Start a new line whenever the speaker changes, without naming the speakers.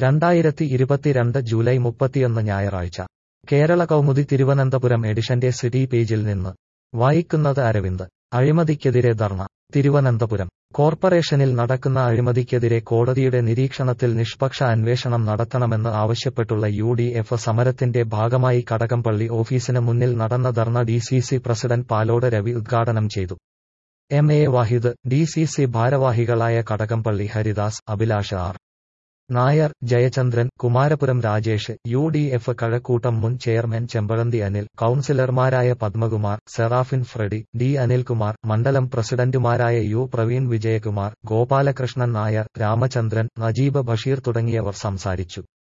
രണ്ടായിരത്തി ഇരുപത്തിരണ്ട് ജൂലൈ മുപ്പത്തിയൊന്ന് ഞായറാഴ്ച കേരള കൗമുദി തിരുവനന്തപുരം എഡിഷന്റെ സിറ്റി പേജിൽ നിന്ന് വായിക്കുന്നത് അരവിന്ദ് അഴിമതിക്കെതിരെ ധർണ തിരുവനന്തപുരം കോർപ്പറേഷനിൽ നടക്കുന്ന അഴിമതിക്കെതിരെ കോടതിയുടെ നിരീക്ഷണത്തിൽ നിഷ്പക്ഷ അന്വേഷണം നടത്തണമെന്ന് ആവശ്യപ്പെട്ടുള്ള യു ഡി എഫ് സമരത്തിന്റെ ഭാഗമായി കടകംപള്ളി ഓഫീസിന് മുന്നിൽ നടന്ന dharna D C C president Palode Ravi ഉദ്ഘാടനം ചെയ്തു M A Vahid D C C ഭാരവാഹികളായ Kadakampally Haridas Abhilash R Nair Jayachandran Kumarapuram Rajesh U D F Kazhakkoottam മുൻ ചെയർമാൻ ചെമ്പഴന്തി അനിൽ കൌൺസിലർമാരായ പത്മകുമാർ സെറാഫിൻ ഫ്രെഡി ഡി അനിൽകുമാർ മണ്ഡലം പ്രസിഡന്റുമാരായ യു പ്രവീൺ വിജയകുമാർ ഗോപാലകൃഷ്ണൻ നായർ രാമചന്ദ്രൻ നജീബ് ബഷീർ തുടങ്ങിയവർ സംസാരിച്ചു